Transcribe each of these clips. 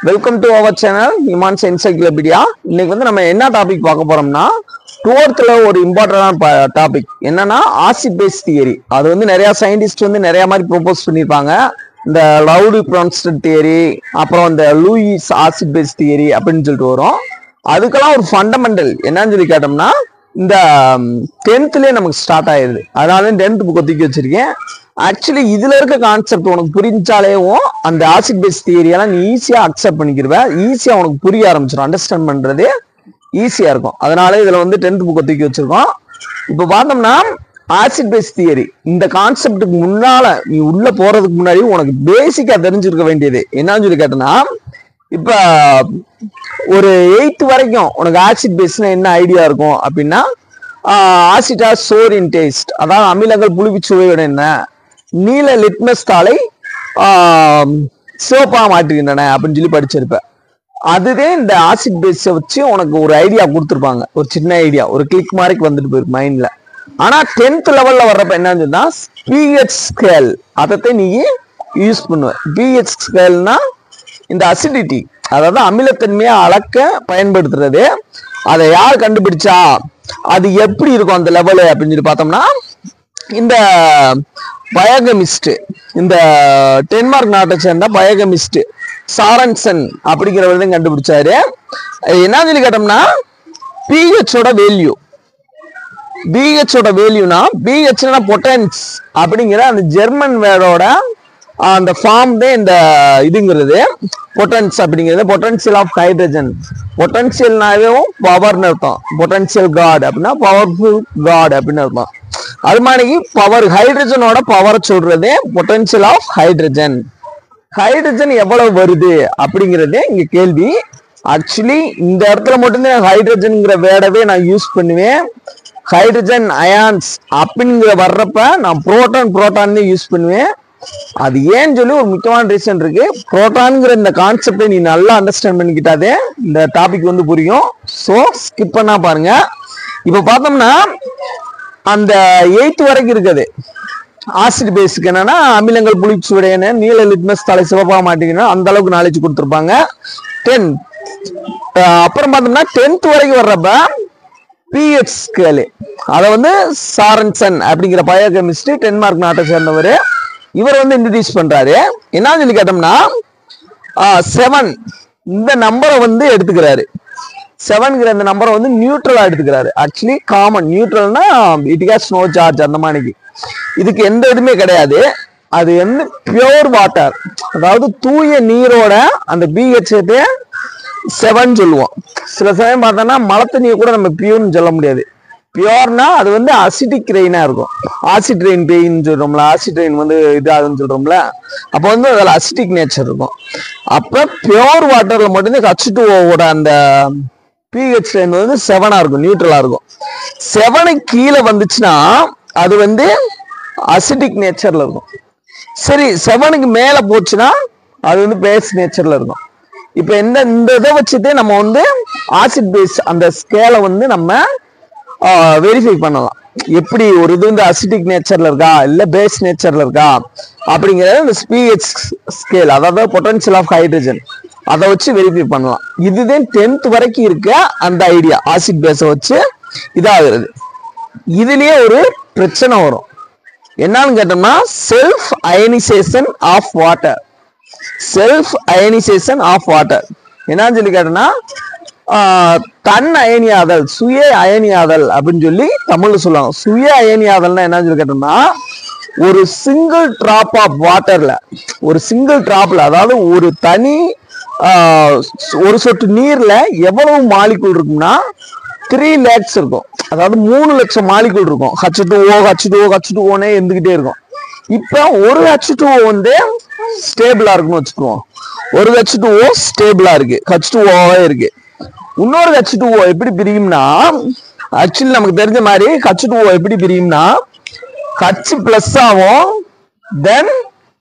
welcome to our channel இமான்ஸ் encyclopedia இன்னைக்கு வந்து நம்ம என்ன டாபிக் பார்க்க போறோம்னா டுவெல்த்ல ஒரு இம்பார்ட்டன்டான டாபிக் என்னன்னா ஆசிட் பேஸ் தியரி அது வந்து நிறைய சயின்டிஸ்ட் வந்து நிறைய மாதிரி ப்ரோபோஸ் பண்ணியிருப்பாங்க இந்த லவுடி ப்ரான்ஸ்டட் தியரி அப்புறம் இந்த லூயிஸ் ஆசிட் பேஸ் தியரி அப்படின்னு சொல்லிட்டு வரும் அதுக்கெல்லாம் ஒரு ஃபண்டமெண்டல் என்னன்னு சொல்லி கேட்டோம்னா இந்த டென்த்லயே நமக்கு ஸ்டார்ட் ஆயிடுது அதனால டென்த் புக்கை தூக்கி வச்சிருக்கேன் ஆக்சுவலி இதுல இருக்க கான்செப்ட் உனக்கு புரிஞ்சாலேவும் அந்த ஆசிட் பேஸ் தியரியெல்லாம் நீ ஈஸியா அக்செப்ட் பண்ணிக்கிருவ ஈஸியா உனக்கு புரிய ஆரம்பிச்சிடும் அண்டர்ஸ்டாண்ட் பண்றது ஈஸியா இருக்கும் அதனால இதுல வந்து டென்த் புக்கை தூக்கி வச்சிருக்கோம் இப்போ பார்த்தோம்னா ஆசிட் பேஸ் தியரி இந்த கான்செப்டுக்கு முன்னால நீ உள்ள போறதுக்கு முன்னாடி உனக்கு பேசிக்கா தெரிஞ்சிருக்க வேண்டியது என்னன்னு சொல்லி கேட்டனா இப்ப ஒரு எயித் வரைக்கும் உனக்கு ஆசிட் பேஸ்னா என்ன ஐடியா இருக்கும் அப்படின்னா ஆசிட்டா சோர் இன் டேஸ்ட் அதாவது அமிலங்கள் புளிப்பு சுவையோட என்ன நீல லிட்மஸ் தாளை ஆஹ், சிவப்பா மாற்றுகின்றன அப்படின்னு சொல்லி படிச்சிருப்ப அதுவே இந்த ஆசிட் பேஸை வச்சு உனக்கு ஒரு ஐடியா கொடுத்துருப்பாங்க ஒரு சின்ன ஐடியா ஒரு கிளிக் மாதிரிக்கு வந்துட்டு போயிருக்கு மைண்ட்ல ஆனா டென்த் லெவல்ல வர்றப்ப என்னன்னு சொன்னா பிஹெச் ஸ்கேல் அதை நீ யூஸ் பண்ணுவ பிஹெச் ஸ்கேல்னா இந்த அசிடிட்டி அதாவது அமிலத்தன்மையை அளக்க பயன்படுத்துறது அதை யார் கண்டுபிடிச்சா அது எப்படி இருக்கும் அந்த லெவலு அப்படின்னு சொல்லி பார்த்தோம்னா இந்த பயோகமிஸ்ட் இந்த டென்மார்க் நாட்டை சேர்ந்த பயோகமிஸ்ட் சாரன்சன் அப்படிங்கிறவர் தான் கண்டுபிடிச்சாரு அது என்ன சொல்லி கேட்டோம்னா பிஹெச்சோட வேல்யூ பிஹெச்சோட வேல்யூனா பிஹெச்னா பொட்டன்ஸ் அப்படிங்கிற அந்த ஜெர்மன் வேர்டோட அந்த ஃபார்ம் தான் இந்த இதுங்கிறது பொட்டன்ஸ் அப்படிங்கிறது பொட்டன்சியல் ஆஃப் ஹைட்ரஜன் பொட்டன்சியல்னாவே பவர்னு அர்த்தம் பொட்டன்சியல் காட் அப்படின்னா பவர்ஃபுல் காட் அப்படின்னு அர்த்தம் அது மாதிரி பவர் ஹைட்ரஜனோட பவரை சொல்றதே பொட்டன்சியல் ஆஃப் ஹைட்ரஜன் ஹைட்ரஜன் எவ்வளவு வருது அப்படிங்கறதே இங்க கேள்வி ஆக்சுவலி இந்த இடத்துல மட்டும்தான் ஹைட்ரஜன்ங்கிற வேர்டவே நான் யூஸ் பண்ணுவேன் ஹைட்ரஜன் அயான்ஸ் அப்படிங்கிற வர்றப்ப நான் புரோட்டான் புரோட்டான் யூஸ் பண்ணுவேன் அது ஏன்னு சொல்லி ஒரு முக்கியமான ரீசன் இருக்கு புரோட்டான்ங்கிற இந்த கான்செப்டை நீ நல்லா அண்டர்ஸ்டாண்ட் பண்ணிக்கிட்டாதே இந்த டாபிக் வந்து புரியும் ஸோ ஸ்கிப் பண்ணா பாருங்க இப்போ பார்த்தோம்னா அந்த எயித் வரைக்கும் இருக்குது ஆசிட் பேஸுக்கு என்னன்னா அமிலங்கள் புளிச்சுடையன நீல லிட்மஸ் தலை சிவப்பா மாட்டீங்கன்னா அந்த அளவுக்கு நாலேஜ் கொடுத்துருப்பாங்க டென் அப்புறம் பார்த்தோம்னா டென்த் வரைக்கும் வர்றப்ப பிஹெச் ஸ்கேலு அதை வந்து சாரன்சன் அப்படிங்கிற பயோகெமிஸ்ட் டென்மார்க் நாட்டை சேர்ந்தவர் இவர் வந்து இன்ட்ரடியூஸ் பண்றாரு என்ன சொல்லி கேட்டோம்னா செவன் இந்த நம்பரை வந்து எடுத்துக்கிறாரு செவன்கிற இந்த நம்பரை வந்து நியூட்ரலா எடுத்துக்கிறாரு ஆக்சுவலி காமன் நியூட்ரல்னா இட் ஹேஸ் நோ சார்ஜ் அந்த மாதிரிக்கு இதுக்கு எந்த இதுவுமே கிடையாது அது வந்து பியோர் வாட்டர் அதாவது தூய நீரோட அந்த பிஹெச் செவன் சொல்லுவோம் சில சமயம் பார்த்தோம்னா மழை தண்ணியை கூட நம்ம பியூர்னு சொல்ல முடியாது பியோர்னா அது வந்து அசிடிக் ரெயினா இருக்கும் ஆசிட் ரெயின் பெயின் சொல்றோம்ல ஆசிட் ரெயின் வந்து இதாகுன்னு சொல்றோம்ல அப்போ வந்து அதில் அசிடிக் நேச்சர் இருக்கும் அப்ப பியோர் வாட்டர்ல மட்டும்தான் ஹச் ஓட அந்த பிஹெச் ரெயின் வந்து செவனா இருக்கும் நியூட்ரலா இருக்கும் செவனுக்கு கீழே வந்துச்சுன்னா அது வந்து அசிடிக் நேச்சர்ல இருக்கும் சரி செவனுக்கு மேல போச்சுன்னா அது வந்து பேஸ் நேச்சர்ல இருக்கும் இப்போ இந்த இந்த இதை வச்சுட்டு நம்ம வந்து ஆசிட் பேஸ் அந்த ஸ்கேலை வந்து நம்ம வெரிஃபை பண்ணலாம் எப்படி ஒரு இது வந்து அசிட்டிக் நேச்சர்ல இருக்கா இல்ல பேஸ் நேச்சர்ல இருக்கா அப்படிங்கறது இந்த பிஹெச் ஸ்கேல் அதாவது பொட்டன்ஷியல் ஆஃப் ஹைட்ரஜன் அதை வச்சு வெரிஃபை பண்ணலாம் இதுதான் டென்த் வரைக்கும் இருக்க அந்த ஐடியா ஆசிட் பேஸை வச்சு இதாகிறது இதுலயே ஒரு பிரச்சனை வரும் என்னன்னு கேட்டோம்னா self ionisation of water self ionisation of water என்னன்னு சொல்லி கேட்டோம்னா ஆஹ், தன் அயனியாதல் சுய அயனியாதல் அப்படின்னு சொல்லி தமிழ்ல சொல்லுவாங்க சுய அயனியாதல்னா என்னன்னு சொல்லி கேட்டோம்னா ஒரு சிங்கிள் டிராப் ஆஃப் வாட்டர்ல ஒரு சிங்கிள் டிராப்ல அதாவது ஒரு தனி ஆஹ், ஒரு சொட்டு நீர்ல எவ்வளவு மாலிகுள் இருக்கும்னா த்ரீ லேக்ஸ் இருக்கும் அதாவது மூணு லட்சம் மாலிகுள் இருக்கும் H two O H two H two ஓனே இருந்துகிட்டே இருக்கும் இப்போ ஒரு ஹச் டூ வந்து ஸ்டேபிளா இருக்குன்னு வச்சுக்குவோம் ஒரு ஹச் டூ ஓ ஸ்டேபிளா இருக்கு ஹச் டூ ஓவே இருக்கு இன்னொரு ஹச் டூ ஓ எப்படி பிரியும்னா ஆக்சுவலி நமக்கு தெரிஞ்ச மாதிரி ஹச் டூ ஓ எப்படி பிரியும்னா ஹச் பிளஸ் ஆகும் தென்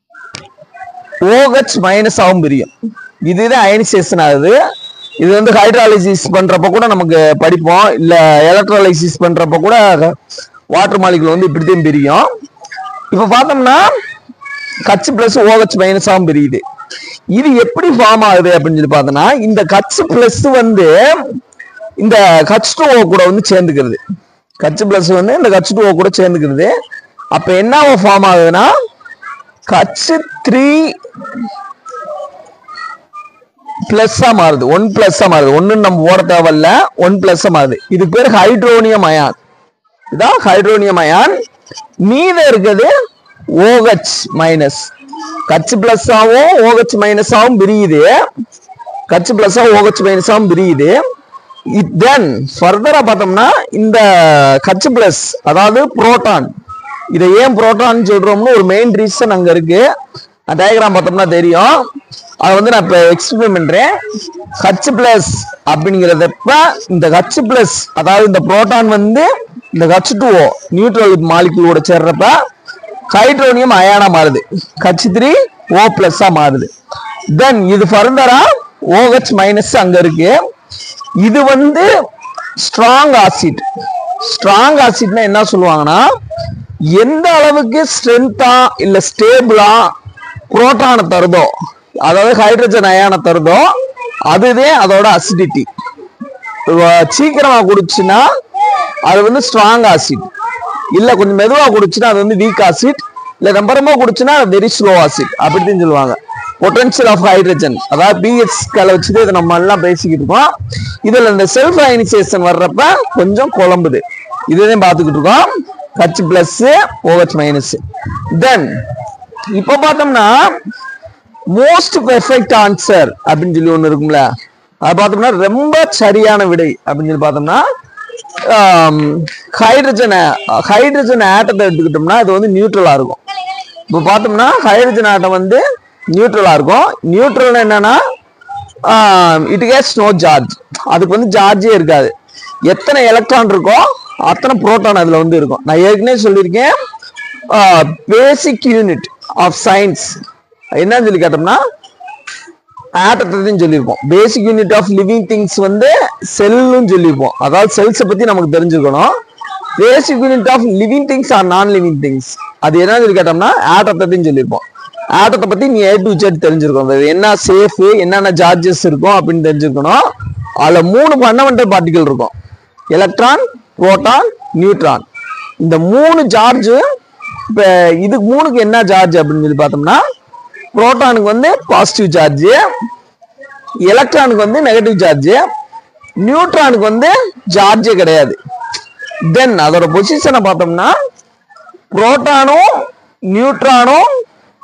OH மைனஸ் ஆகும் பிரியும் இதுதான் அயனிசேஷன் ஆகுது இது வந்து ஹைட்ராலிசிஸ் பண்றப்ப கூட நமக்கு படிப்போம் இல்ல எலக்ட்ரோலைசிஸ் பண்றப்ப கூட வாட்டர் மாலிகுல் வந்து இப்படித்தான் பிரியும் இப்ப பார்த்தோம்னா கட்சி பிளஸ் ஓஹெச் மைனஸ் ஆகும் பிரியுது இது எப்படி ஃபார்ம் ஆகுது அப்படின்னு சொல்லி பார்த்தோம்னா இந்த கட்ஸ் பிளஸ் வந்து இந்த கட்ஸ் டூ கூட வந்து சேர்ந்துக்கிறது கட்ஸ் பிளஸ் வந்து இந்த கட்ஸ் டூ கூட சேர்ந்துக்கிறது அப்ப என்ன ஃபார்ம் ஆகுதுன்னா கட்ஸ் த்ரீ பிளஸ்ஸா மாறுது ஒன் பிளஸ்ஸா மாறுது ஒன்னு நம்ம போட தேவையில்ல ஒன் பிளஸ்ஸா மாறுது இதுக்கு பேர் ஹைட்ரோனியம் அயான் இதான் ஹைட்ரோனியம் அயான் மீத இருக்குது ஓஹெச் மைனஸ் கட்சி பிளஸ் ஆகும் ஓஹெச் மைனஸ் ஆகும் பிரியுது கட்சி பிளஸ் ஆகும் ஓஹெச் மைனஸ் ஆகும் பிரியுது தென் ஃபர்தரா பார்த்தோம்னா இந்த கட்சி பிளஸ் அதாவது புரோட்டான் இதை ஏன் புரோட்டான் சொல்றோம்னு ஒரு மெயின் ரீசன் அங்க இருக்கு டயக்ராம் பார்த்தோம்னா தெரியும் அதை வந்து நான் இப்போ எக்ஸ்பிளைன் பண்றேன் ஹச் பிளஸ் அப்படிங்கிறதப்ப இந்த ஹச் பிளஸ் அதாவது இந்த புரோட்டான் வந்து இந்த ஹச் டூ ஓ நியூட்ரல் மாலிகுலோட சேர்றப்ப ஹைட்ரோனியம் அயானா மாறுது ஹச் த்ரீ ஓ பிளஸ்ஸா மாறுது தென் இது ஃபர்தரா ஓஹெச் மைனஸ் அங்க இருக்கு இது வந்து ஸ்ட்ராங் ஆசிட் ஸ்ட்ராங் ஆசிட்னா என்ன சொல்லுவாங்கன்னா எந்த அளவுக்கு ஸ்ட்ரென்த்தா இல்ல ஸ்டேபிளா புரோட்டானை தருதோ அதாவது ஹைட்ரஜன் அயான தருதோ அதுதான் அதோட அசிடிட்டி சீக்கிரமா குடிச்சுன்னா அது வந்து ஸ்ட்ராங் ஆசிட் இல்ல கொஞ்சம் மெதுவா குடிச்சுன்னா அது வந்து வீக் ஆசிட் இல்ல ரொம்ப ரொம்ப குடிச்சுன்னா வெரி ஸ்லோ ஆசிட் அப்படின்னு சொல்லுவாங்க பொட்டன்ஷியல் ஆஃப் ஹைட்ரஜன் அதாவது பிஹெச் ஸ்கேல வச்சுட்டு இதை நம்ம எல்லாம் பேசிக்கிட்டு இருக்கோம் இதுல இந்த செல்ஃப் அயனைசேஷன் வர்றப்ப கொஞ்சம் குழம்புது இதுதான் பார்த்துக்கிட்டு இருக்கோம் H plus OH minus then இப்போ பார்த்தோம்னா மோஸ்ட் பெர்ஃபெக்ட் ஆன்சர் அப்படின்னு சொல்லி ஒன்று இருக்கும்ல அது பார்த்தோம்னா ரொம்ப சரியான விடை அப்படின்னு சொல்லி பார்த்தோம்னா ஹைட்ரஜன் ஹைட்ரஜன் ஆட்டத்தை எடுத்துக்கிட்டோம்னா இது வந்து நியூட்ரலா இருக்கும் இப்போ பார்த்தோம்னா ஹைட்ரஜன் ஆட்டம் வந்து நியூட்ரலா இருக்கும் நியூட்ரல் என்னன்னா இட் கேஸ் நோ சார்ஜ் அதுக்கு வந்து சார்ஜே இருக்காது எத்தனை எலக்ட்ரான் இருக்கோ அத்தனை புரோட்டான் அதுல வந்து இருக்கும் நான் ஏற்கனவே சொல்லியிருக்கேன் பேசிக் யூனிட் ஆஃப் சயின்ஸ் என்னன்னு சொல்லி கேட்டோம்னா ஆட்டத்தையும் சொல்லியிருப்போம் basic unit of living things வந்து செல்லும் சொல்லியிருப்போம் அதாவது செல்ஸை பத்தி நமக்கு தெரிஞ்சுக்கணும் basic unit of living things are non living things அது என்ன சொல்லி கேட்டோம்னா ஆட்டத்தையும் சொல்லியிருப்போம் ஆட்டத்தை பத்தி நீ ஏ டு ஜெட் தெரிஞ்சிருக்கணும் அது என்ன சேஃப் என்னென்ன சார்ஜஸ் இருக்கும் அப்படின்னு தெரிஞ்சுக்கணும் அதுல மூணு ஃபண்டமெண்டல் பார்ட்டிகல் இருக்கும் எலக்ட்ரான் புரோட்டான் நியூட்ரான் இந்த மூணு சார்ஜ் இப்ப இதுக்கு மூணுக்கு என்ன சார்ஜ் அப்படின்னு சொல்லி பார்த்தோம்னா புரோட்டானுக்கு வந்து பாசிட்டிவ் சார்ஜ் எலக்ட்ரானுக்கு வந்து நெகட்டிவ் சார்ஜ் நியூட்ரானுக்கு வந்து சார்ஜே கிடையாது தென் அதோட பொசிஷனை பார்த்தோம்னா புரோட்டானும் நியூட்ரானும்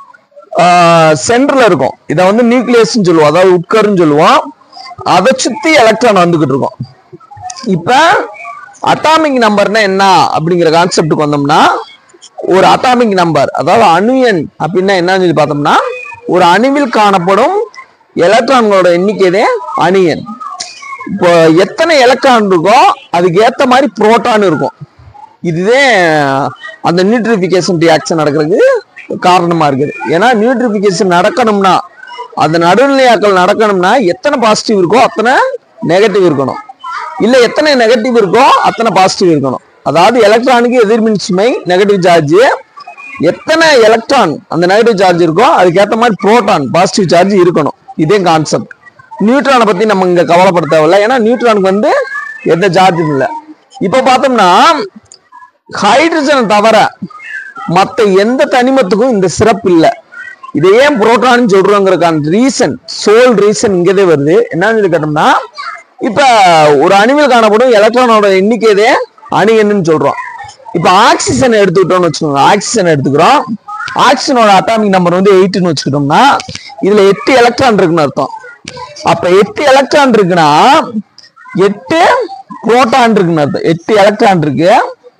சென்டர்ல இருக்கும் இதை வந்து நியூக்ளியஸ்னு சொல்லுவோம் அதாவது உட்கருன்னு சொல்லுவோம் அதை சுத்தி எலக்ட்ரான் வந்துகிட்டு இருக்கும் இப்ப அட்டாமிக் நம்பர்னா என்ன அப்படிங்கிற கான்செப்டுக்கு வந்தோம்னா ஒரு அட்டாமிக் நம்பர் அதாவது அணு எண் அப்படின்னா என்னன்னு சொல்லி பார்த்தோம்னா ஒரு அணுவில் காணப்படும் எலக்ட்ரான்களோட எண்ணிக்கையே அணு எண் இப்போ எத்தனை எலக்ட்ரான் இருக்கோ அதுக்கு ஏத்த மாதிரி புரோட்டான் இருக்கும் இதுவே அந்த நியூட்ரிஃபிகேஷன் ரியாக்ஷன் நடக்கிறதுக்கு காரணமா இருக்குது ஏன்னா நியூட்ரிஃபிகேஷன் நடக்கணும்னா அந்த நடுநிலையாக்கள் நடக்கணும்னா எத்தனை பாசிட்டிவ் இருக்கோ அத்தனை நெகட்டிவ் இருக்கணும் இல்ல எத்தனை நெகட்டிவ் இருக்கோ அத்தனை பாசிட்டிவ் இருக்கணும் அதாவது எலக்ட்ரானுக்கு எதிர்மின் சுமை நெகட்டிவ் சார்ஜ் எத்தனை எலக்ட்ரான் அந்த நெகட்டிவ் சார்ஜ் இருக்கோ அதுக்கேற்ற மாதிரி புரோட்டான் பாசிட்டிவ் சார்ஜ் இருக்கணும் இதே கான்செப்ட் நியூட்ரானை பத்தி நம்ம இங்க கவலைப்பட தேவையில்ல ஏன்னா நியூட்ரானுக்கு வந்து எந்த சார்ஜும் இல்லை இப்ப பார்த்தோம்னா ஹைட்ரஜன் தவிர மத்த எந்த தனிமத்துக்கும் இந்த சிறப்பு இல்லை இதை ஏன் புரோட்டான் சொல்றோங்கிறதுக்கான ரீசன் சோல் ரீசன் இங்கதே வருது என்னன்னு சொல்லி கேட்டோம்னா இப்ப ஒரு அணுவில் காணப்படும் எலக்ட்ரானோட எண்ணிக்கையதே அணு எண்ணுன்னு சொல்றோம் இப்ப ஆக்சிஜன் எடுத்துக்கிட்டோம்னு வச்சுக்கோங்க ஆக்சிஜன் எடுத்துக்கிறோம் ஆக்சிஜனோட அட்டாமிக் நம்பர் வந்து எயிட்னு வச்சுக்கிட்டோம்னா இதுல எட்டு எலக்ட்ரான் இருக்குன்னு அர்த்தம் அப்ப எட்டு எலக்ட்ரான் இருக்குன்னா எட்டு புரோட்டான் இருக்குன்னு அர்த்தம் எட்டு எலக்ட்ரான் இருக்கு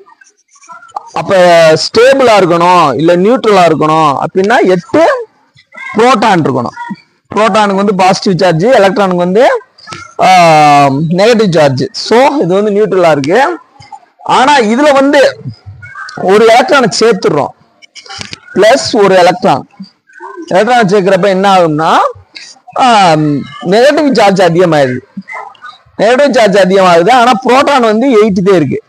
அப்ப ஸ்டேபிளா இருக்கணும் இல்ல நியூட்ரலா இருக்கணும் அப்படின்னா எட்டு புரோட்டான் இருக்கணும் புரோட்டானுக்கு வந்து பாசிட்டிவ் சார்ஜ் எலக்ட்ரானுக்கு வந்து நெகட்டிவ் சார்ஜ் ஸோ இது வந்து நியூட்ரலா இருக்கு ஆனா இதுல வந்து ஒரு எலக்ட்ரானை சேர்த்துடுறோம் பிளஸ் ஒரு எலக்ட்ரான் எலக்ட்ரான் சேர்க்கிறப்ப என்ன ஆகும்னா நெகட்டிவ் சார்ஜ் அதிகமாயிருது நெகட்டிவ் சார்ஜ் அதிகமாகுது ஆனா புரோட்டான் வந்து எயிட் தான் இருக்கு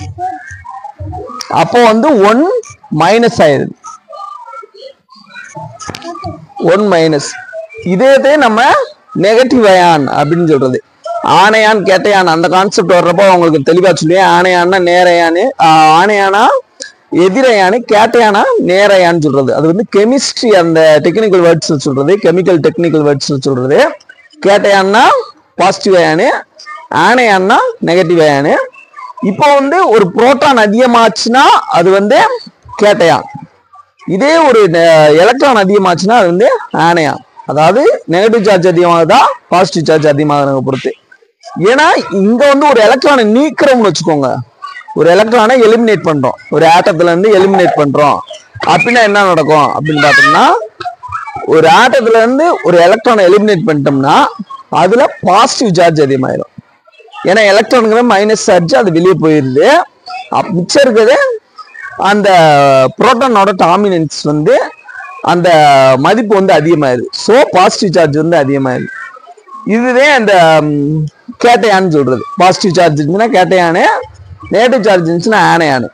அப்போ வந்து ஒன் மைனஸ் ஆயிருது ஒன் மைனஸ் இதே நம்ம நெகட்டிவ் அயான் அப்படின்னு சொல்றது ஆணையான் கேட்டையான் அந்த கான்செப்ட் வர்றப்போ உங்களுக்கு தெளிவா சொல்லுவேன் ஆணையான்னா நேரையானு ஆஹ் ஆணையானா எதிரையானு கேட்டையானா நேரையான்னு சொல்றது அது வந்து கெமிஸ்ட்ரி அந்த டெக்னிக்கல் வேர்ட்ஸ் சொல்றது கெமிக்கல் டெக்னிக்கல் வேர்ட்ஸ் சொல்றது கேட்டையான்னா பாசிட்டிவ் அயானு ஆணையான்னா நெகட்டிவ் அயானு இப்போ வந்து ஒரு புரோட்டான் அதிகமாச்சுன்னா அது வந்து கேட்டையான் இதே ஒரு எலக்ட்ரான் அதிகமாச்சுன்னா அது வந்து ஆனையான் அதாவது நெகட்டிவ் சார்ஜ் அதிகமாகுதா பாசிட்டிவ் சார்ஜ் அதிகமாகுறத பொறுத்து ஏன்னா இங்க வந்து ஒரு எலக்ட்ரானை நீக்கிறோம்னு வச்சுக்கோங்க ஒரு எலக்ட்ரானை எலிமினேட் பண்றோம் ஒரு ஆட்டத்துல இருந்து எலிமினேட் பண்றோம் அப்படின்னா என்ன நடக்கும் அப்படின்னு பார்த்தோம்னா ஒரு ஆட்டத்துல இருந்து ஒரு எலக்ட்ரானை எலிமினேட் பண்ணிட்டோம்னா அதுல பாசிட்டிவ் சார்ஜ் அதிகமாயிடும் ஏன்னா எலக்ட்ரானுங்கிற மைனஸ் சார்ஜ் அது வெளியே போயிருது அப் மிச்சம் இருக்கிறது அந்த புரோட்டானோட டாமினன்ஸ் வந்து அந்த மதிப்பு வந்து அதிகமாயிருது ஸோ பாசிட்டிவ் சார்ஜ் வந்து அதிகமாயிருது இதுவே அந்த ம், கேட்டையான்னு சொல்றது பாசிட்டிவ் சார்ஜ் இருந்துச்சுன்னா கேட்டையானு நெகட்டிவ் சார்ஜ் இருந்துச்சுன்னா ஆனையானு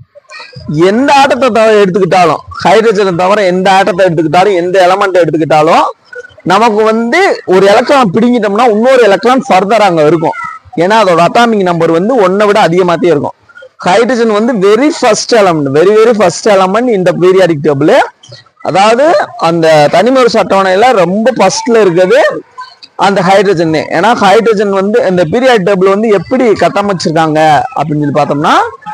எந்த ஆட்டத்தை தவிர எடுத்துக்கிட்டாலும் ஹைட்ரஜனை தவிர எந்த ஆட்டத்தை எடுத்துக்கிட்டாலும் எந்த எலமெண்ட்டை எடுத்துக்கிட்டாலும் நமக்கு வந்து ஒரு எலக்ட்ரான் பிடுங்கிட்டோம்னா இன்னொரு எலக்ட்ரான் ஃபர்தர் அங்க இருக்கும் ஏன்னா அதோட அட்டாமிக் நம்பர் வந்து ஒன்னை விட அதிகமாத்தே இருக்கும் ஹைட்ரஜன் வந்து very first element very very first element இந்த பீரியாடிக் டேபிள் அதாவது அந்த தனிமொரு அட்டவணையில ரொம்ப ஃபர்ஸ்ட்ல இருக்குது அந்த ஹைட்ரஜன் ஏன்னா ஹைட்ரஜன் வந்து இந்த பீரியாட் டேபிள் வந்து எப்படி கட்டமைச்சிருக்காங்க அப்படின்னு சொல்லி பார்த்தோம்னா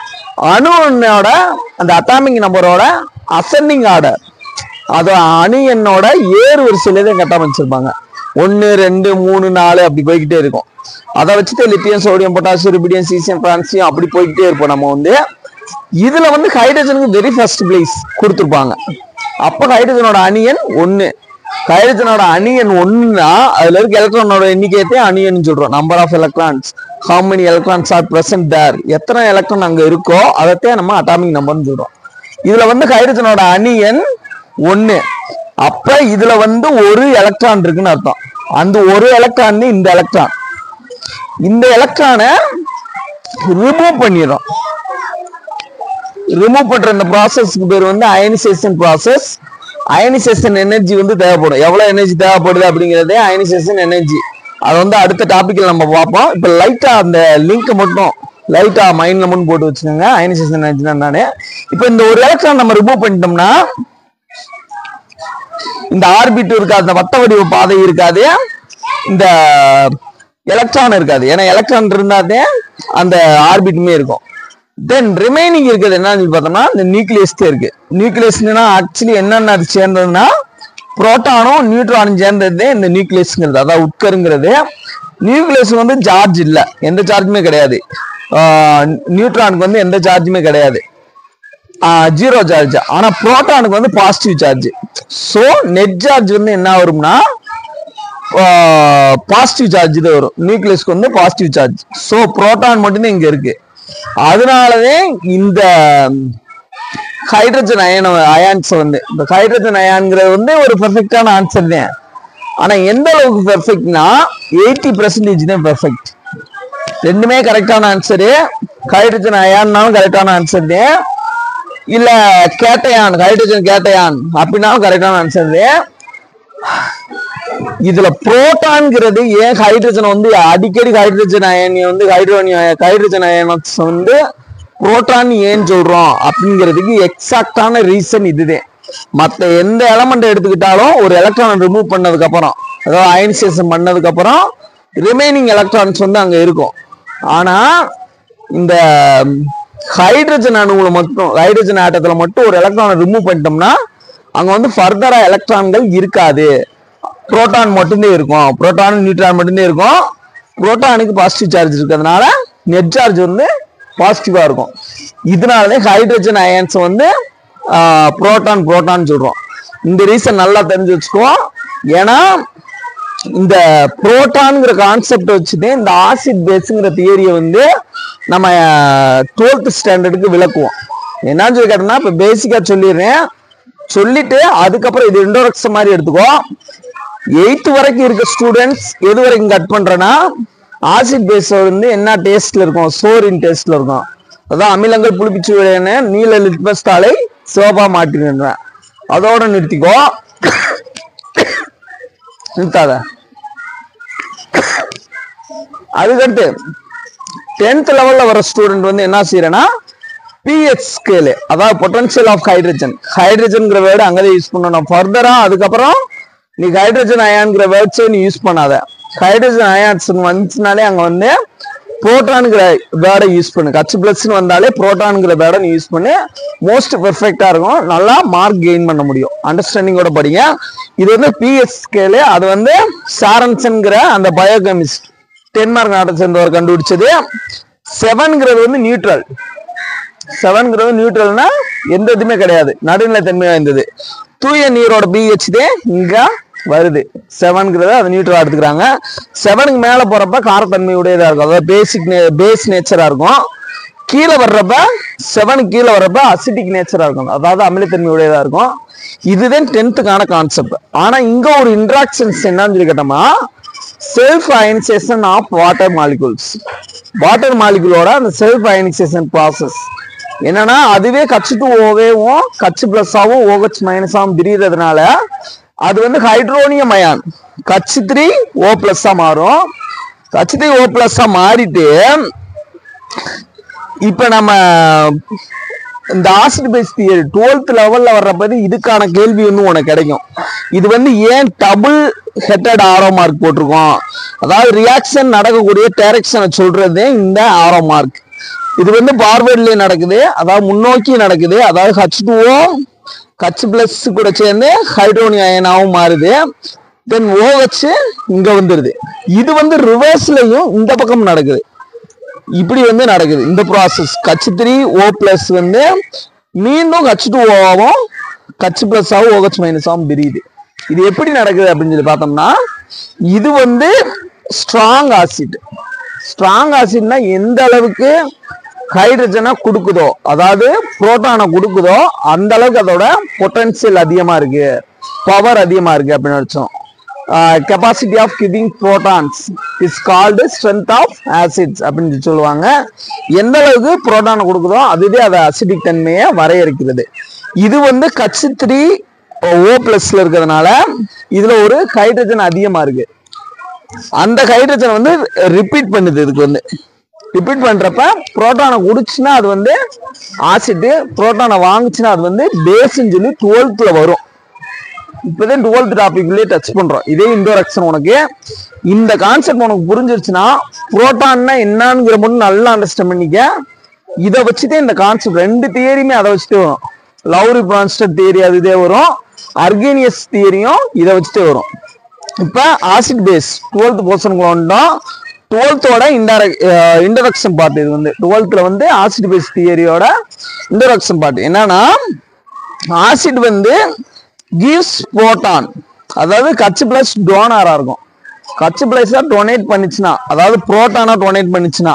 அணுவோட அந்த அட்டாமிக் நம்பரோட அசெண்டிங் ஆர்டர் அது அணு எண்ணோட ஏறு வரிசையில தான் கட்டமைச்சிருப்பாங்க ஒன்று ரெண்டு மூணு நாலு அப்படி போய்கிட்டே இருக்கும் அதை வச்சுட்டு lithium sodium potassium rubidium caesium francium அப்படி போய்கிட்டே இருப்போம் நம்ம வந்து இதுல வந்து ஹைட்ரஜனுக்கு வெரி ஃபர்ஸ்ட் பிளேஸ் கொடுத்துருப்பாங்க அப்ப ஹைட்ரஜனோட அணியன் ஒன்னு ஹைட்ரஜனோட அணியன் ஒண்ணுனா அதுல இருக்க எலக்ட்ரானோட எண்ணிக்கையத்தே அணியன் சொல்றோம் number of electrons how many electrons are present there எத்தனை எலக்ட்ரான் அங்க இருக்கோ அதைத்தான் நம்ம அட்டாமிக் நம்பர்னு சொல்றோம் இதுல வந்து ஹைட்ரஜனோட அணியன் ஒண்ணு அப்ப இதுல வந்து ஒரு எலக்ட்ரான் இருக்குன்னு அர்த்தம் அந்த ஒரு எலக்ட்ரான் இந்த எலக்ட்ரான் இந்த எலக்ட்ரானை ரிமூவ் பண்ணிடும் ரிமூவ் பண்ற இந்த ப்ராசஸ்க்கு பேர் வந்து அயனைசேஷன் ப்ராசஸ் அயனைசேஷன் எனர்ஜி வந்து தேவைப்படும் எவ்வளவு எனர்ஜி தேவைப்படுது அப்படிங்கிறதே அயனைசேஷன் எனர்ஜி அது வந்து அடுத்த டாபிக்ல நம்ம பார்ப்போம் இப்போ லைட்டா அந்த லிங்க் மட்டும் லைட்டா மைண்ட்ல மட்டும் போட்டு வச்சுக்கோங்க அயனைசேஷன் எனர்ஜி நானே இப்போ இந்த ஒரு எலக்ட்ரான் நம்ம ரிமூவ் பண்ணிட்டோம்னா இந்த ஆர்பிட் இருக்காது அந்த வட்ட வடிவ பாதை இருக்காது இந்த எலக்ட்ரான் இருக்காது ஏன்னா எலக்ட்ரான் இருந்தாதே அந்த ஆர்பிட்டுமே இருக்கும் தென் ரிமைனிங் இருக்குது என்னன்னு சொல்லி பார்த்தோம்னா இந்த நியூக்ளியஸ் தான் இருக்கு நியூக்ளியஸ்னா ஆக்சுவலி என்னென்ன அது சேர்ந்ததுன்னா புரோட்டானும் நியூட்ரானும் சேர்ந்தது இந்த நியூக்ளியஸ்ங்கிறது அதாவது உட்கருங்கிறது நியூக்ளியஸ் வந்து சார்ஜ் இல்லை எந்த சார்ஜுமே கிடையாது நியூட்ரானுக்கு வந்து எந்த சார்ஜுமே கிடையாது ஜீரோ சார்ஜ் ஆனா புரோட்டானுக்கு வந்து positive charge so net charge வந்து என்ன வரும்னா பாசிட்டிவ் சார்ஜ் தான் வரும் நியூக்ளியஸ்க்கு வந்து பாசிட்டிவ் சார்ஜ் ஸோ புரோட்டான் மட்டும்தான் இங்க இருக்கு அதனாலவே இந்த ஹைட்ரஜன் அயன் அயான்ஸ் வந்து இந்த ஹைட்ரஜன் அயான்ங்கிறது வந்து ஒரு பெர்ஃபெக்டான ஆன்சர் தான் ஆனா எந்த அளவுக்கு பெர்ஃபெக்ட்னா எயிட்டி பர்சன்டேஜ் தான் பெர்ஃபெக்ட் ரெண்டுமே கரெக்டான ஆன்சரு ஹைட்ரஜன் அயான்னாலும் கரெக்டான ஆன்சர் தான் இல்ல கேட்டையான் ஹைட்ரஜன் கேட்டையான் அப்படின்னாலும் கரெக்டான ஆன்சர் தான் இதுல புரோட்டான்ங்கிறது ஏன் ஹைட்ரஜன் வந்து அடிக்கடி ஹைட்ரஜன் அயனிய வந்து ஹைட்ரோனிய ஹைட்ரஜன் அயனஸ் வந்து புரோட்டான் ஏன் சொல்றோம் அப்படிங்கிறதுக்கு எக்ஸாக்டான ரீசன் இதுதான் மத்த எந்த எலமெண்ட் எடுத்துக்கிட்டாலும் ஒரு எலக்ட்ரான் ரிமூவ் பண்ணதுக்கு அப்புறம் அதாவது அயனைசேஷன் பண்ணதுக்கு அப்புறம் ரிமைனிங் எலக்ட்ரான்ஸ் வந்து அங்க இருக்கும் ஆனா இந்த ஹைட்ரஜன் அணுவுல மட்டும் ஹைட்ரஜன் ஆட்டத்துல மட்டும் ஒரு எலக்ட்ரானை ரிமூவ் பண்ணிட்டோம்னா அங்க வந்து ஃபர்தரா எலக்ட்ரான்கள் இருக்காது புரோட்டான் மட்டும்தான் இருக்கும் புரோட்டான் நியூட்ரான் மட்டும்தான் இருக்கும் புரோட்டானுக்கு பாசிட்டிவ் சார்ஜ் இருக்கிறதுனால நெட் சார்ஜ் வந்து பாசிட்டிவா இருக்கும் இதனாலதான் ஹைட்ரஜன் அயன்ஸ் வந்து புரோட்டான் புரோட்டான் சொல்றோம் இந்த ரீசன் நல்லா தெரிஞ்சு வச்சுக்குவோம் ஏன்னா இந்த புரோட்டான்ங்கிற கான்செப்ட் வச்சுட்டு இந்த ஆசிட் பேஸுங்கிற தியரியை வந்து நம்ம டுவெல்த் ஸ்டாண்டர்டுக்கு விளக்குவோம் என்னன்னு சொல்லி கேட்டோம்னா இப்போ பேசிக்கா சொல்லிடுறேன் சொல்லிட்டு அதுக்கப்புறம் இது இன்ட்ரோடக்ஷன் மாதிரி எடுத்துக்கோ எயித்து வரைக்கும் இருக்க ஸ்டூடெண்ட்ஸ் எது வரைக்கும் கட் பண்றேன்னா ஆசிட் பேஸ் வந்து என்ன டேஸ்ட்ல இருக்கும் சோரின் டேஸ்ட்ல இருக்கும் அதான் அமிலங்கள் புளிப்பிச்சு விளையான நீல லிட்மஸ் தாளை சிவப்பா மாட்டிடுறேன் அதோட நிறுத்திக்கோ நிறுத்தாத அதுக்கடுத்து டென்த் லெவல்ல வர ஸ்டூடெண்ட் வந்து என்ன செய்யறேன்னா பிஹெச் ஸ்கேலு அதாவது பொட்டன்ஷியல் ஆஃப் ஹைட்ரஜன் ஹைட்ரஜன்ங்கிற வேர்டு அங்கதான் யூஸ் பண்ணணும் ஃபர்தரா அதுக்கப்புறம் நீ ஹைட்ரஜன் அயான்ங்கிற வேர்ட்ஸே நீ யூஸ் பண்ணாத ஹைட்ரஜன் அயான்ஸ் வந்துச்சுனாலே அங்க வந்து புரோட்டான்ங்கிற வேர்டை யூஸ் பண்ணு கச்சு பிளஸ்ன்னு வந்தாலே புரோட்டான்ங்கிற வேர்டை நீ யூஸ் பண்ணி மோஸ்ட் பெர்ஃபெக்டா இருக்கும் நல்லா மார்க் கெயின் பண்ண முடியும் அண்டர்ஸ்டாண்டிங்கோட படிங்க இது வந்து பிஎஸ் ஸ்கேலு அது வந்து சாரன்சன்கிற அந்த பயோகெமிஸ்ட் டென்மார்க் நாட்டை சேர்ந்தவர் கண்டுபிடிச்சது செவன்ங்கிறது வந்து நியூட்ரல் செவன்ங்கிறது நியூட்ரல்னா எந்த இதுவுமே கிடையாது நடுநிலை தன்மை வாய்ந்தது தூய நீரோட பிஹெச் இங்க வருது செவன்ங்கிறத அது நியூட்ரலா எடுத்துக்கிறாங்க செவனுக்கு மேல போறப்ப காரத்தன்மை உடையதா இருக்கும் அதாவது பேசிக் பேஸ் நேச்சரா இருக்கும் கீழே வர்றப்ப செவனுக்கு கீழே வர்றப்ப அசிட்டிக் நேச்சரா இருக்கும் அதாவது அமிலத்தன்மை உடையதா இருக்கும் இதுதான் டென்த்துக்கான கான்செப்ட் ஆனா இங்க ஒரு இன்ட்ராக்ஷன்ஸ் என்னன்னு சொல்லி கேட்டோம்னா self ionisation of water molecules water மாலிகுலோட அந்த செல்ஃப் அயனைசேஷன் ப்ராசஸ் என்னன்னா அதுவே கச்சு டூ ஓவேவும் கச்சு பிளஸ்ஸாவும் ஓஹெச் மைனஸாவும் பிரியறதுனால அது வந்து hydronium ion H three O பிளஸ்ஸா மாறும் கச்சு த்ரீ ஓ பிளஸ்ஸா மாறிட்டு இப்ப நம்ம இந்த ஆசிட் பேஸ் தியரி டுவெல்த் லெவல்ல வர்றப்ப இதுக்கான கேள்வி வந்து உனக்கு கிடைக்கும் இது வந்து ஏன் டபுள் ஹெட்டட் ஆரோ மார்க் போட்டிருக்கோம் அதாவது ரியாக்ஷன் நடக்கக்கூடிய டைரக்ஷனை சொல்றது இந்த ஆரோ மார்க் இது வந்து பார்வேர்ட்லயே நடக்குது அதாவது முன்னோக்கி நடக்குது அதாவது ஹச் டூஓ ஹச் பிளஸ் கூட சேர்ந்து ஹைட்ரோனிய அயனாவும் மாறுது தென் ஓ வச்சு இங்க வந்துருது இது வந்து ரிவர்ஸ்லயும் இந்த பக்கம் நடக்குது இப்படி வந்து நடக்குது இந்த ப்ராசஸ் கட்சி த்ரீ ஓ பிளஸ் வந்து மீண்டும் கட்சி டூ ஓவாவும் கட்சி பிளஸ் ஆகும் ஓஹெச் மைனஸ் ஆகும் பிரியுது இது எப்படி நடக்குது அப்படின்னு சொல்லி பார்த்தோம்னா இது வந்து ஸ்ட்ராங் ஆசிட் ஸ்ட்ராங் ஆசிட்னா எந்த அளவுக்கு ஹைட்ரஜனை கொடுக்குதோ அதாவது புரோட்டானை கொடுக்குதோ அந்த அளவுக்கு அதோட பொட்டன்சியல் அதிகமா இருக்கு பவர் அதிகமா இருக்கு அப்படின்னு அர்த்தம் capacity of giving protons is called strength of acids அப்படின்னு சொல்லி சொல்லுவாங்க எந்த அளவுக்கு புரோட்டானை கொடுக்குதோ அதுவே அதை அசிடிக் தன்மையை வரையறுக்கிறது இது வந்து கட்சி த்ரீ ஓ பிளஸ்ல இருக்கிறதுனால இதுல ஒரு ஹைட்ரஜன் அதிகமா இருக்கு அந்த ஹைட்ரஜன் வந்து ரிப்பீட் பண்ணுது இதுக்கு வந்து ரிப்பீட் பண்றப்ப புரோட்டானை குடிச்சுன்னா அது வந்து ஆசிட் புரோட்டானை வாங்குச்சுன்னா அது வந்து பேஸ்ன்னு சொல்லி டுவெல்த்ல வரும் இப்பதான் டுவெல்த் டாபிக்லயே டச் பண்றோம் இதே இன்ட்ரோடக்ஷன் உனக்கு இந்த கான்செப்ட் உனக்கு புரிஞ்சிருச்சுன்னா புரோட்டான்னா என்னங்கிற மட்டும் நல்லா அண்டர்ஸ்டாண்ட் பண்ணிக்க இதை வச்சுதான் இந்த கான்செப்ட் ரெண்டு தியரியுமே அதை வச்சுட்டே வரும் லவ்ரி பிரான்ஸ்டட் தியரி அது இதே வரும் அர்கேனியஸ் தியரியும் இதை வச்சுட்டே வரும் இப்ப ஆசிட் பேஸ் டுவெல்த் போர்ஷனுக்கு வந்தோம் டுவெல்த்தோட இன்டரக் இன்டரக்ஷன் பார்ட் இது வந்து டுவெல்த்ல வந்து ஆசிட் பேஸ் தியரியோட இன்டரக்ஷன் பார்ட் என்னன்னா ஆசிட் வந்து கிவ்ஸ் புரோட்டான் அதாவது கச்சு பிளஸ் டோனரா இருக்கும் கச்சு பிளஸா டொனேட் பண்ணிச்சுன்னா அதாவது புரோட்டானா டொனேட் பண்ணிச்சுன்னா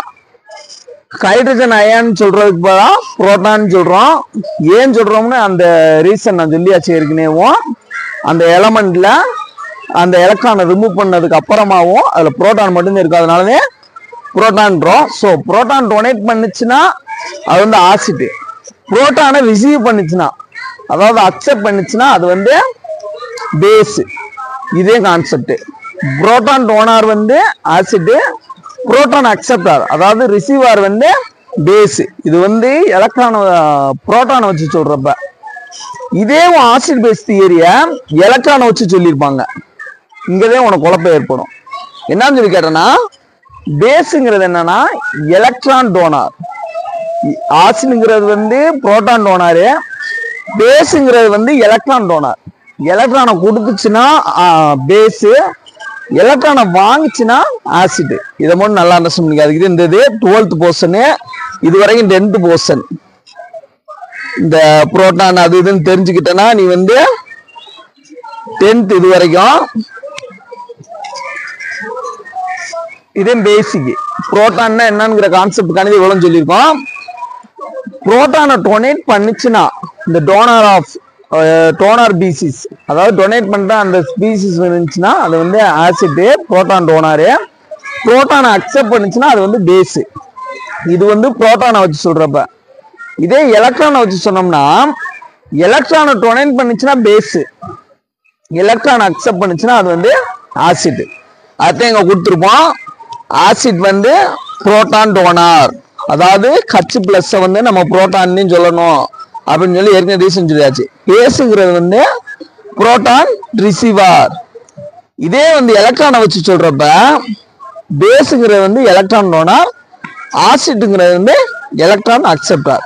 ஹைட்ரஜன் அயான் சொல்றதுக்கு பதிலா புரோட்டான் சொல்றோம் ஏன் சொல்றோம்னு அந்த ரீசன் நான் சொல்லியாச்சு ஏற்கனவேவும் அந்த எலமெண்ட்ல அந்த எலக்ட்ரானை ரிமூவ் பண்ணதுக்கு அப்புறமாவும் அதுல புரோட்டான் மட்டும்தான் இருக்கு அதனாலவே புரோட்டான்றோம் ஸோ புரோட்டான் டொனேட் பண்ணுச்சுன்னா அது வந்து ஆசிட் புரோட்டானை ரிசீவ் பண்ணுச்சுன்னா அதாவது அக்செப்ட் பண்ணுச்சுன்னா அது வந்து பேஸ் இதே கான்செப்ட் புரோட்டான் டோனார் வந்து ஆசிட் புரோட்டான் அக்செப்டார் அதாவது ரிசீவர் வந்து பேஸ் இது வந்து எலக்ட்ரான் புரோட்டானை வச்சு சொல்றப்ப இதே ஆசிட் பேஸ் தியரிய எலக்ட்ரானை வச்சு சொல்லியிருப்பாங்க இங்கதான் உனக்கு குழப்பம் ஏற்படும் என்னன்னு சொல்லி கேட்டேன்னா பேஸுங்கிறது என்னன்னா எலக்ட்ரான் டோனார் ஆசிட்ங்கிறது வந்து புரோட்டான் டோனாரு பேஸுங்கிறது வந்து எலக்ட்ரான் டோனார் எலக்ட்ரானை கொடுத்துச்சுன்னா பேஸு எலக்ட்ரானை வாங்குச்சுன்னா ஆசிட் இதை மட்டும் நல்லா அண்டர்ஸ்டாண்ட் பண்ணிக்க அதுக்கு இந்த இது டுவெல்த் போர்ஷனு இது வரைக்கும் டென்த் போர்ஷன் இந்த புரோட்டான் அது இதுன்னு தெரிஞ்சுக்கிட்டேன்னா நீ வந்து டென்த் இது வரைக்கும் இதே பேசிக் புரோட்டான்னா என்னங்கிற கான்செப்ட் கணித இவ்வளவு சொல்லியிருக்கோம் புரோட்டானை டொனேட் பண்ணுச்சுன்னா இந்த டோனர் ஆஃப் டோனார் பீசிஸ் அதாவது டொனேட் பண்ற அந்த ஸ்பீசிஸ் இருந்துச்சுன்னா அது வந்து ஆசிட் புரோட்டான் டோனாரு புரோட்டானை அக்செப்ட் பண்ணுச்சுன்னா அது வந்து பேஸ் இது வந்து புரோட்டானை வச்சு சொல்றப்ப இதே எலக்ட்ரானை வச்சு சொன்னோம்னா எலக்ட்ரானை டொனேட் பண்ணுச்சுன்னா பேஸ் எலக்ட்ரான் அக்செப்ட் பண்ணுச்சுன்னா அது வந்து ஆசிட் அதான் இங்க கொடுத்துருப்போம் ஆசிட் வந்து புரோட்டான் டோனார் அதாவது கச்சு பிளஸ் வந்து நம்ம புரோட்டான்னு சொல்லணும் அப்படின்னு சொல்லி ஏற்கனவே ரீசன் சொல்லியாச்சு பேசுகிறது வந்து புரோட்டான் ரிசீவர் இதே வந்து எலக்ட்ரானை வச்சு சொல்றப்ப பேஸுங்கிறது வந்து எலக்ட்ரான் டோனார் ஆசிட்டுங்கிறது வந்து எலக்ட்ரான் அக்செப்டார்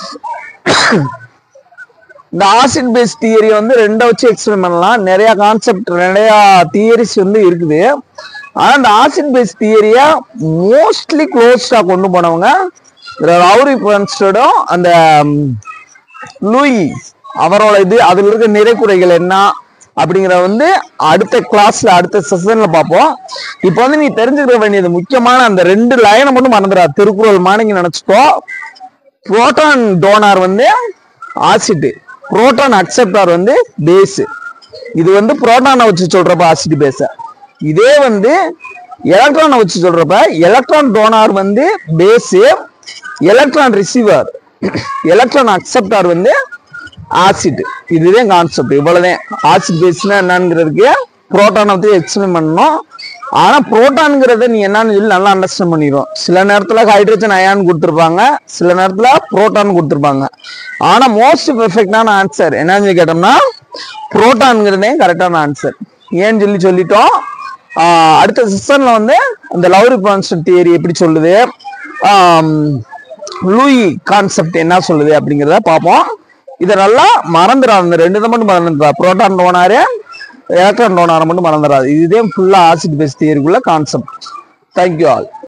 இந்த ஆசிட் பேஸ் தியரி வந்து ரெண்டை வச்சு எக்ஸ்பிளைன் பண்ணலாம் நிறைய கான்செப்ட் நிறைய தியரிஸ் வந்து இருக்குது ஆனா இந்த ஆசிட் பேஸ் தியரியை மோஸ்ட்லி க்ளோஸ்டா கொண்டு போனவங்க ரவுரி பிரன்ஸ்டடும் அந்த ம், லூயி அவரோட இது அதுல இருக்க நிறைக்குறைகள் என்ன அப்படிங்கிற வந்து அடுத்த கிளாஸ்ல அடுத்த செஷன்ல பார்ப்போம் இப்போ வந்து நீ தெரிஞ்சுக்க வேண்டியது முக்கியமான அந்த ரெண்டு லைனை மட்டும் மறந்துடா திருக்குறள் மாணிங்க நினைச்சுக்கோ புரோட்டான் டோனார் வந்து ஆசிட் புரோட்டான் அக்செப்டார் வந்து பேஸ் இது வந்து புரோட்டானை வச்சு சொல்றப்ப ஆசிட் பேஸ இதே வந்து எலக்ட்ரானை வச்சு சொல்றப்ப எலக்ட்ரான் டோனார் வந்து base electron receiver electron acceptor வந்து ஆசிட் இதுதான் கான்செப்ட் இவ்வளவுதான் ஆசிட் பேஸ்னா என்னங்கிறதுக்கு புரோட்டானை பத்தி எக்ஸ்பிளைன் பண்ணணும் ஆனா புரோட்டான்ங்கிறத நீ என்னன்னு சொல்லி நல்லா அண்டர்ஸ்டாண்ட் பண்ணிடும் சில நேரத்துல ஹைட்ரஜன் அயான் கொடுத்துருப்பாங்க சில நேரத்துல புரோட்டான் கொடுத்துருப்பாங்க ஆனா மோஸ்ட் பெர்ஃபெக்டான ஆன்சர் என்னன்னு சொல்லி கேட்டோம்னா புரோட்டான்ங்கிறதே கரெக்டான ஆன்சர் ஏன்னு சொல்லி சொல்லிட்டோம் ஆஹ் அடுத்த செஷன்ல வந்து இந்த லவ்ரி ப்ரான்ஸ்டன் தியரி எப்படி சொல்லுது ஆம், லூயி கான்செப்ட் என்ன சொல்லுது அப்படிங்கிறத பார்ப்போம் இதை நல்லா மறந்துடாது இந்த ரெண்டு இதை மட்டும் மறந்துடா புரோட்டான் டோனாரு எலக்ட்ரான் டோனாரை மட்டும் மறந்துடாது இதுதான் ஃபுல்லா ஆசிட் பேஸ் தியரிக்குள்ள கான்செப்ட் தேங்க்யூ ஆல்